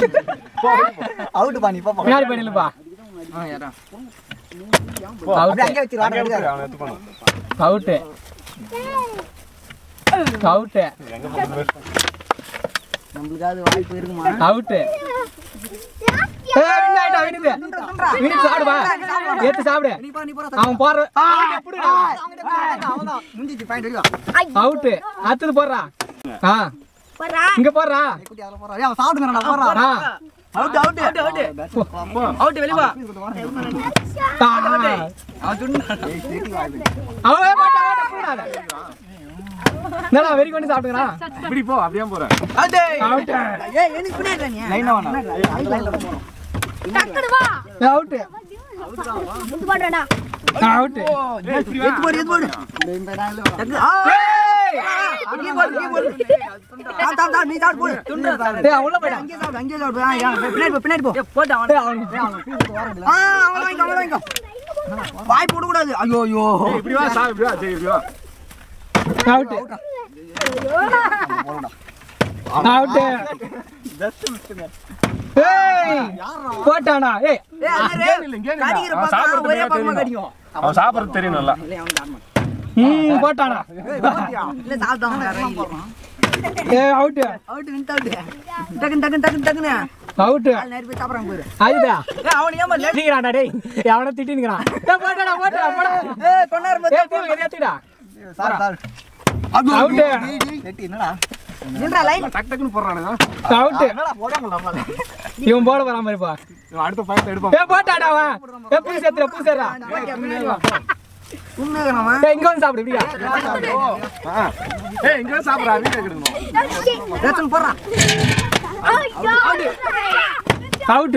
Out பண்ணி போ போ. பின்னாடி பண்ணிலுப்பா அப்படியே அங்கே வச்சிரு வாடா எடுக்காத. அவனை எடுத்து போனோம் அவுட்டு அவுட்டு நம்மளுக்காவது வாய்ப்பு இருக்குமா அவுட்டு வினித் சாப்பிடுவா எடுத்து சாப்பிடு நீ போ நீ போற அவன் போற அவன்தான். முடிஞ்சிச்சு பாயிண்ட் வரைக்கும் அவுட்டு அடுத்தது போடுறா ஆ போறா இங்க போடுறா குட்டி அதில் போறா ஏய், அவன் சாப்பிடுங்கடா போறா ஆ out out out out out வெளிய வா ஆ. அவன் துண்ணு அவனே போட்டா, அவனே போடாத. என்னடா வெறி கொண்டு சாப்பிட்டுக்கிறான் இப்படி போ அப்படியே போறேன் அவுட் அவுட்டு ஏய் எனக்கு பின்னாடி நீ லைனா வேணாம் டக்குனு வா அவுட்டு இது பண்றடா அவுட்டு எத்து போடு எத்து போடு டக்கு ஆ ஏய்! நீ போடு நீ போடு தா தா தா நீ சாப்பிடு போடு துண்ணு டேய், அவன் உள்ள போயிட்டான். அங்கே சாப்பிடு அங்கே சாப்பிடு ஆ, யா, பின்னாடி போ பின்னாடி போ போடு அவன் டேய், அவன் ஆ அவன் வாங்கிக்கோ அவன் வாங்கிக்கோ வாய் போட கூடாது ஐயோ ஐயோ இப்படி வா சா இப்படி வா சரி இப்படி வா அவுட்டு அவுட்டு ஏய் போட்டானா ஏய் ஏய் அண்ணே கடிக்கிற அவன் பக்கம் சாப்பிடுறது ஒரே தெரியும். பக்கமா கடிக்கும் அவன் சாப்பிடுறது தெரியும் நல்லா இல்ல அவன் சாப்பிட மாட்டான். ம் போட்டானா இல்ல சாப்பிட்டான் வேற போறான் ஏய் அவுட்டு அவுட் வின் அவுட் டக்கு டக்கு டக்கு டக்குன்னு அவுட்டு ஆள் நேரே போய் சாப்பிடுறாங்க பாரு அதுதா ஏய் அவன் ஏமா லேட் நீங்கடா டேய் எவனோ திட்டினுங்கறான் டேய் போட்டாடா போட்டாடா போடா ஏய் கொண்டாரு ஏய் மத்த தீவு ஏத்திடா சார் சார் அவுட்டு செட்டி என்னடா நின்றா லைன் டக் டக்குன்னு போடுறானுங்க அவுட்டு என்னடா போடாங்க நம்மள இவன் போட வராம இருப்பா இவன் அடுத்த பயத்தை எடுப்பான் ஏய் போட்டாடா அவன் ஏய் பூ சேர்த்துற பூ சேர்றா உண்மையாகறான் ஏய் இங்க வந்து சாப்பிடு இப்படியா ஆ. ஏய் இங்க சாப்பிடுறா வீட்டுல கிடக்கணும் ரேஷன் போடுறான் அவுட்டு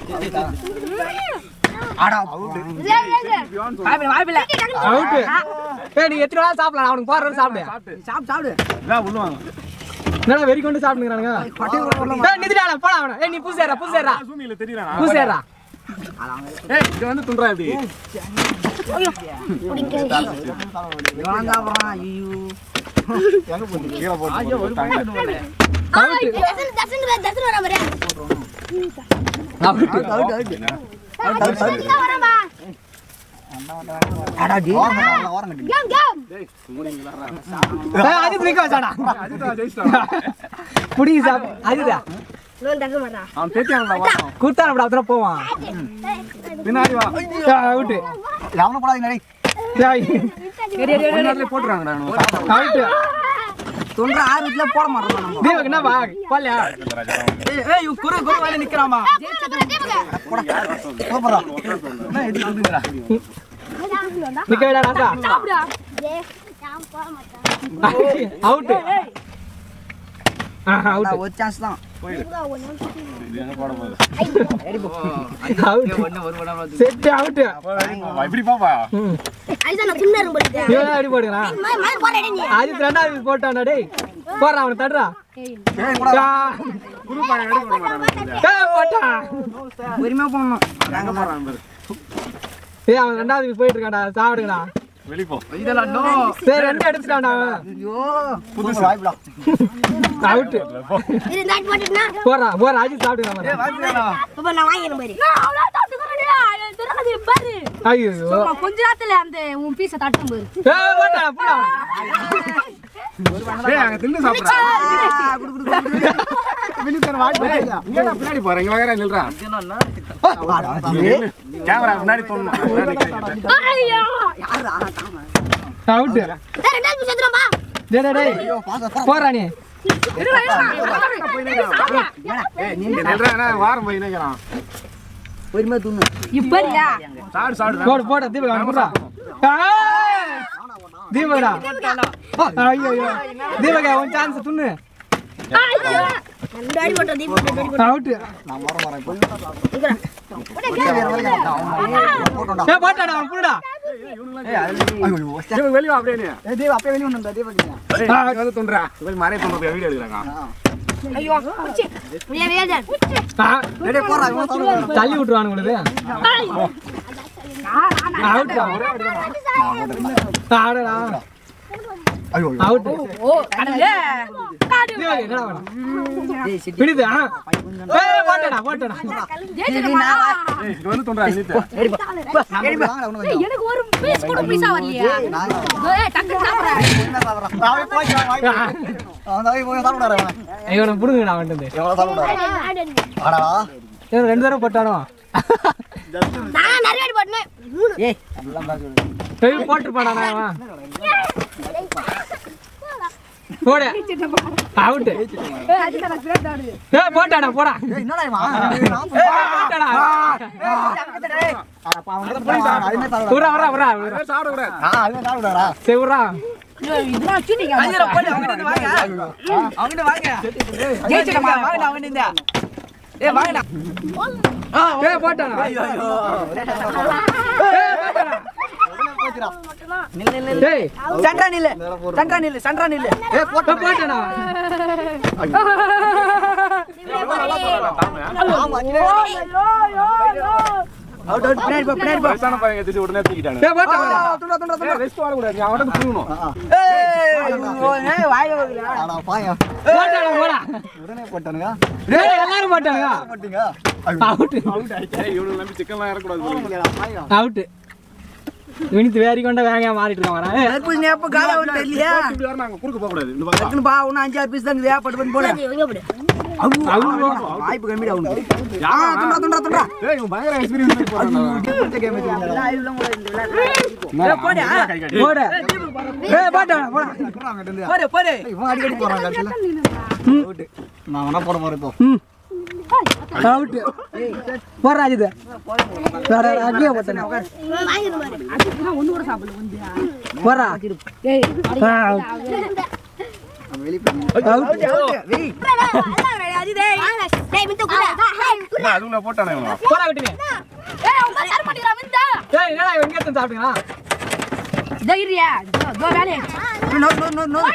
ஆடா வாய்ப்பில்லை வாய்ப்பில்லை அவுட்டு ஏய் நீ எத்தனை நாள் சாப்பிடலாம் அவனுக்கு போடுறது சாப்பிடு சாப்பிடு சாப்பிடு இதான் உள்ளுவாங்க என்னடா வெறி கொண்டு சாப்பிடுங்கறானுங்க ஏய் நிதிடாடா போடா அவன ஏய் நீ பூ சேர்றா பூ சேர்றா சூமியில தெரியல பூ சேர்றா ஏய் இங்க வந்து துன்றா எப்படி இவன் சாப்பிடுறான் ஐயோ கீழே போட்டு அவுட்டு தசன் தசன் தசன் வர வரேன் அவுட்டு அவுட் அவுட் தசன் வரமா ஆடா டி ஓரம் ஓரம் கட்டி கேம் கேம் ஏய் அஜித் நிக்க வச்சாடா அஜித்தா ஜெயிச்சிட்டான் புடி சாப்பிடு அதுதா நான் தசன் வரா அவன் தேத்தியாங்களா வாரம் குடுத்தா அப்படி அப்புறம் போவான் பின்னாடி வா ஏய், அவுட்டு அவனை போடாதீங்க டேய் ஏய், கொஞ்ச நேரத்துல போட்டுறாங்கடா இவனுங்க. அவுட்டு தொண்டை ஆறு வீட்டுல போட மாட்டோம் நம்ம தீபக் என்ன வா போலியா ஏய் ஏய் இவன் குறு குறு வேலை நிக்கிறாமா சூப்பரா என்ன இது சொல்லுங்கடா நிக்க வேடா ராசா சாப்பிடா ஏய் நான் போக மாட்டேன் அவுட்டு அவுட்டு ஒரு சான்ஸ் தான் இது எங்க போட போகுது அவுட்டு செட் அவுட்டு வா, இப்படி பாப்பா ம் ஐசா நான் சும்மா இருக்கும் போல இவன் அடி போடுறான் மாதிரி மாதிரி போறேன் நீ அஜித் ரெண்டாவது போட்டான்டா டேய் போடுறான் அவனை தடுறா ஏய் கூட ஆ, குரு பையன் எடுக்க விட மாட்டானுங்க ஏய், போட்டான் பொறுமையா போடணும் எங்க போறான் பாரு ஏய் அவன் ரெண்டாவது போயிட்டு இருக்கான்டா சாப்பிடுங்கடா வெளிய போ இதெல்லாம் நோ சரி ரெண்டு எடுத்துட்டான்டா அவன் ஐயோ புதுசு வாய்ப்புடா அவுட்டு இது நாட் போட்டுனா போறா போறா அஜித் சாப்பிடுங்க பாப்பா நான் வாங்கிறேன் பாரு நான் அவ்வளவு சாப்பிட்டுக்கறேன் துறக்காது பாரு ஐயோ சும்மா கொஞ்ச நேரத்துல அந்த உன் பீஸ தட்டும் பாரு ஏய் போட்டா போடா ஏய் அங்க தின்னு சாப்பிடுறா இங்க நான் பின்னாடி போறேன் இங்க வேற நில்றா கேமரா முன்னாடி தோணும் ஐயோ அவுட்டு டேய் ரெண்டாவது பீஸ் எடுத்துறோம்பா டேய் டேய் டேய் போறா நீ நில்றா வாரம் போய் நினைக்கிறான் பொறுமையா தூணு இப்படியா சாடு சாடு போடு போடு தீபக் அவன் போடுறா ஏய்! தீபக்டா ஐயோ ஐயோ தீபக் உன் சான்ஸ் துண்ணு ரெண்டு அடி போட்டோம் தீபம் ரெண்டு அடி அவுட்டு நான் வர வரேன் போட்டோம்டா ஏய் போட்டாடா அவன் புடுடா ஐயோ இவன் வெளிய வா அப்படியே நீ. ஏய் தேவ் அப்பே வெளிய வந்தா தேவ் நீ ஏய், இங்க வந்து தோன்றா இவன் மறைய தோன்ற வீடியோ எடுக்கறாங்க ஐயோ சி வெளிய வெளிய ஆ, டேய் போறா இவன் சாப்பிடு தள்ளி விட்டுருவானு உங்களுக்கு அவுட் ஆடடா ஐயோ அவுட் ஓ கடலே தீபக் என்னடா வேணும் விடுது ஆ ஏய் போட்டடா போட்டடா ஏய், இது வந்து தோன்றா நீத்து எனக்கு ஒரு பீஸ் கூட பீஸா வரலையா ஏய் டக்கு சாப்பிடுறேன் இவனை புடுங்கடா வந்துட்டு இவன் ரெண்டு தடவை போட்டானோ நான் நிறைய அடி போட்டேன் மூணு ஏய் போட்டுருப்பானா அவன் போடு அவுட் ஏய் போட்டாடா போடா ஏய் போட்டாடா உரா உரா உரா உரா சாப்பிடக்கூடாது சரி உரா இதெல்லாம் சீட்டிங்க ஏய் போட்டாடா ஏய் போட்டாடா டேய் சண்டா நில்லு சண்டா நில்லு சண்டா நில்லு ஏய் போட்டாடா அவுட் அவுட் பின்னாடி போ பின்னாடி போ வயசான பையன் எதிர்த்து உடனே தூக்கிட்டானு ஏய் போட்டாடா துண்டா துண்டா துண்டா ஏய், ரெஸ்ட் வாடக்கூடாது நீ அவன்கிட்ட தூங்கணும் ஏய் வாயில வைக்கல போட்டாடா போடா டேய் எல்லாரும் போட்டாங்க அவுட் ஏய், இவனுக்கு நம்பி சிக்கன்லாம் இறக்கக்கூடாது அவுட் வினித்து வேறி கொண்ட வேங்க மாறிட்டு இருக்கான் வரேன் ஏய், தர்பூசணி நீ எப்ப காலை வந்து தெரியலையா இப்படி வர நாங்க குறுக்க போக கூடாது இந்த பக்கம் டக்குனு பா இன்னும் அஞ்சு ஆறு பீஸ் தான் இருக்குது பட்டு பண்ணி போல வாய்ப்பு கம்மிடா உனக்கு ஆ துண்டா துண்டா துண்டா ஏய் இவன் பயங்கர எக்ஸ்பீரியன்ஸ் போறான் ஏய், போடா. கை காட்டி போடு ஏய் போட்டாடா போடா போடு போடு ம் அவுட் போடுறா இது வேற அங்கேயே போட்டேன் போடுறா அவுட் வெய் என்ன, அதுக்குள்ள போட்டானே இவன் போடா விட்டுங்க ஏய் என்னடா இவன் எங்க இருந்து சாப்பிட்டீங்களா தைரியா தோ வேலையை நோ நோ நோ நோ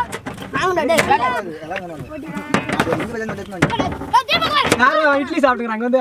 யாரும் இட்லி சாப்பிட்டுக்கிறாங்க வந்து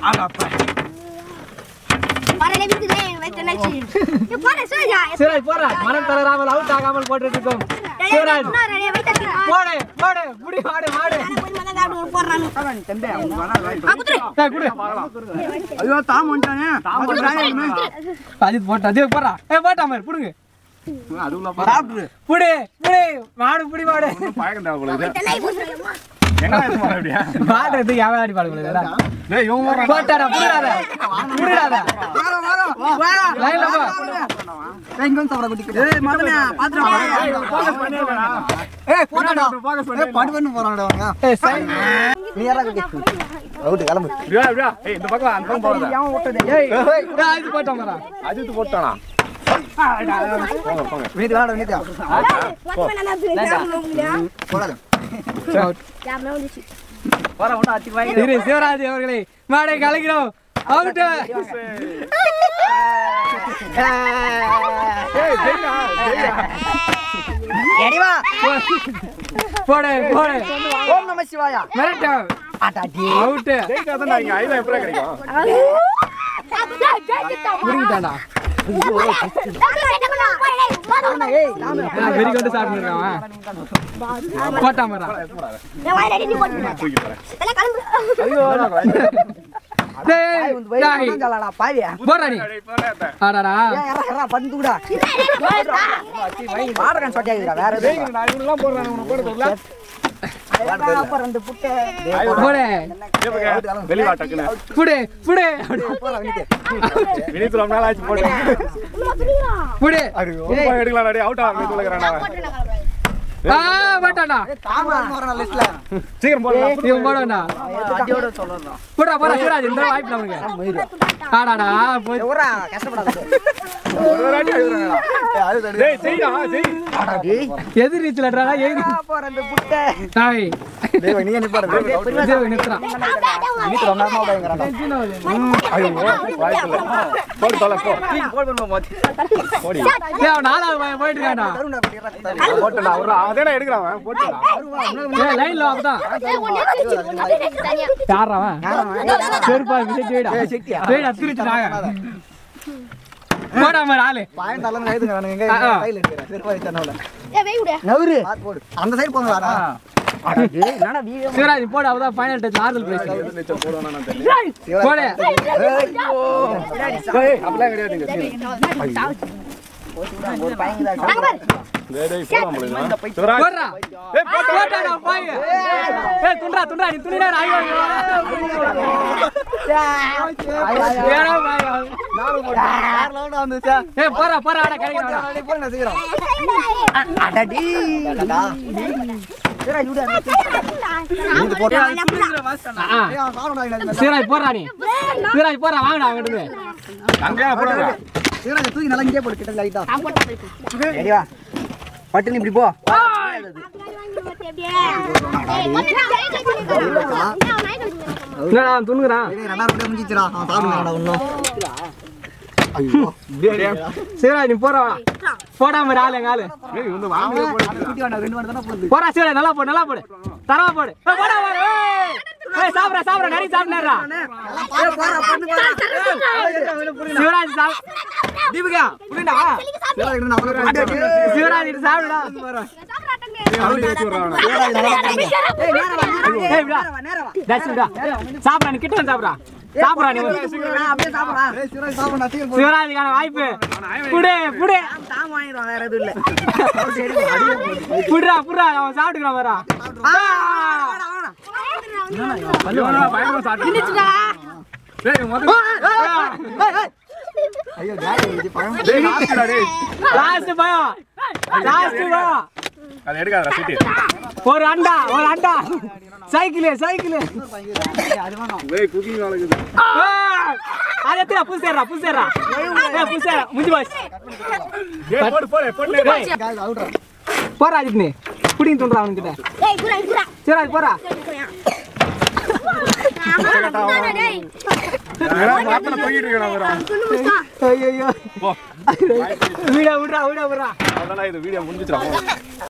சிவராஜ் போடுறா மனம் தளராமல் அவுட் ஆகாமல் போட்டுட்டு இருக்கோம் சிவராஜ் போடு போடு முடி மாடு மாடு தம்பி அவன் வேணா வாய்ப்பு ஏய் குடு ஐயோ தாம் வந்துட்டானே தாம் அஜித் போட்டா அதே போடுறா ஏய் போட்டா மாதிரி புடுங்க அதுக்குள்ள போறா சாப்பிடு புடி புடி மாடு புடி மாடு பயக்கம் தேவை போல இது எங்க இருந்து போற அப்படியா மாடு எடுத்து வியாபாரி பாடு போடுறா டேய் இவன் போறான் போட்டாடா புடிடாத புடிடாத வரோம் வரோம் வரோம் லைன்ல போ எங்க வந்து சாப்பிட குட்டி ஏய் மதனே பாத்துறா focus பண்ணிடுறா. ஏய் போடா focus பண்ணிடுறா. ஏய் சைன் இப்படியா, இப்படியா? ஏய், இந்த பக்கம் அந்த பக்கம் போகாத. ஏன் ஓட்டதே ஏய் அஜித் போட்டா மாடா அஜித் போட்டானா போங்க போங்க வீட்டு வாடா வீட்டு வர ஒண்ணு அத்தி வாங்கி திரு சிவராஜ் அவர்களே மாடை கலக்கிறோம் அவுட் ஏய் ஜெயியா ஜெயியா எடிவா போடு போடு ஓம் நம சிவாயா மிரட்டு ஆட்டாடி அவுட் ஜெயிக்காதான் இங்க ஐநா எப்படி கிடைக்கும் புடிங்கிட்டாடா ஏய் நாம வெறி கொண்டு சாப்பிட்டுருக்கான் போட்டா மாடா தூக்கி போறேன் டேய் டேய் ஜாலடா பாவியா போடா நீ டேய், போடாத. ஆடாடா ஏன் யாரா யாரா பந்துடா வாடகன் சொட்டியாக்குறா வேற எதுவும் ஜெயிக்கணும், நான் இவனுக்கெல்லாம் போடுறேன், உனக்கு போட தெரியல? அப்புறம் அந்த புட்டை போடு வெளிய வா டக்குன்னு. புடு புடு வினித் ரொம்ப நாள் ஆச்சு போட்டு. புடு ரொம்ப எடுக்கலாம், டேய், out ஆ, வினித் உள்ளகிறான் அவன். ஆ போட்டாடா சீக்கிரம் போடுடா. இவன் போடா அடியோட சொல்லலாம் போடா போடா சிவராஜ் இந்த வாய்ப்பு நமக்கு ஆடாடா போய் ஊரா கஷ்டப்படாத ஒரு ஒரு அடி அடிக்கிறாங்கடா. டேய், ஜெயிடா, ஜெய். எதிர் நீச்சல் அட்றாடா எதிர் போற அந்த புட்டை டாய் விஜய் நிறுத்துறான் வாய்ப்பில்ல. போடு, தொலை, போ. போடி. ஏய் அவன் நாலாவது பையன் போயிட்டு இருக்கான்டா போட்டுடா, விட்றா. அவன் தானே எடுக்கிறான் அவன். போட்டுடா. ஏய் லைன்ல வா அப்பதான் யாரா அவன் செருப்பா விஜய் வீடா வீடா திருச்சிட்டாங்க போடா மாதிரி ஆளு ஆ, ஆ. நவரு அந்த சைடு போங்களா என்னடா வீ சிவராஜ் போடு அவதான் ஃபைனல் டச் ஆறுதல் பிரைஸ் நீச்சல் போடுவானா நான் தெரியல போடு ஏய், அப்படிலாம் கிடையாதுங்க டேய் டேய் போடாமல சிவராஜ் போடுறா ஏய் போட்டு போட்டாடா பாய் ஏய் துண்டா துண்டா நீ துணிடா ஐயோ ஏடா பாய் ஏய் போறா போறா ஆட கிடைக்கிறா அடடி சரி விடு சிவராஜ் போறா நீ சிவராஜ் போறா வாங்கடா அங்கிட்டு இருந்து. அங்கேயே போடுறா தூக்கி நல்லா இங்கே போடு கிட்ட லைட்டா ரெடி வா பட்டுன்னு இப்படி போ என்னடா துணுக்குறான் ஏய், ரெண்டாயிரம் ரூபாய் முடிஞ்சிச்சுடா அவன் சாப்பிடுங்கடா இன்னும் ஐயோ டேய் டேய் சிவராஜ் நீ போறா போடாம ஆளு எங்க ஆளு ஏய் வந்து வாங்க அது குட்டி வேண்டாம் ரெண்டு வேண்டாம் தானே போகுது போடா சிவராஜ் நல்லா போடு நல்லா போடு தரவா போடு ஏய், போடா போடு ஏய். ஏய் சாப்பிட சாப்பிட நிறைய சாப்பிடுறா சிவராஜ் சாப் தீபிகா புரியுதா சரி, இரு, நான் அப்புறம் போடுறேன். சிவராஜ் இது சாப்பிடுடா அப்படி வச்சு விடுறான் ஏய் நேரா வா நேரா வா. ஏய் விடா நேரா வா நேரா வா தச்சுடா சாப்பிடா நீ கிட்ட வந்து சாப்பிடா சாப்பிடா நீ நான் அப்படியே சாப்பிடா ஏய், சிவராஜ் சாப்பிடு, நான் சீக்கிரம் போடு. சிவராஜுக்கான வாய்ப்பு புடு புடு தாம் வாங்கிடுவான் வேற எதுவும் இல்ல புடுறா புடுறா அவன் சாப்பிட்டுக்கிறான் வரா ஐயோ பயமா சாப்பிட்டு டேய் முதல்ல ஐயோ, டேய், இது பழம். டேய் சாப்பிடுடா டேய் லாஸ்ட் பயம் லாஸ்ட் பயம் அதை எடுக்காதடா சிட்டி ஒரு அண்டா ஒரு அண்டா சைக்கிள் சைக்கிள் டேய் குக்கிங் நடக்குது அது எத்தனை புது சேர்றா புது சேர்றா ஏய் புது சேர்றா முஞ்சி பாஸ் டேய் போடு போடு போடு டேய் guys, outரா. போறா அஜித் நீ புடிங்க தோன்றா அவன்கிட்ட சிவராஜ் போறா ஏடா மாத்தல தூக்கிட்டு இருக்கடா வேற ஐயோ போ வீடா விடுறா வீடா விடுறா அவ்வளவுதான் இது வீடியோ முடிஞ்சிச்சுடா போ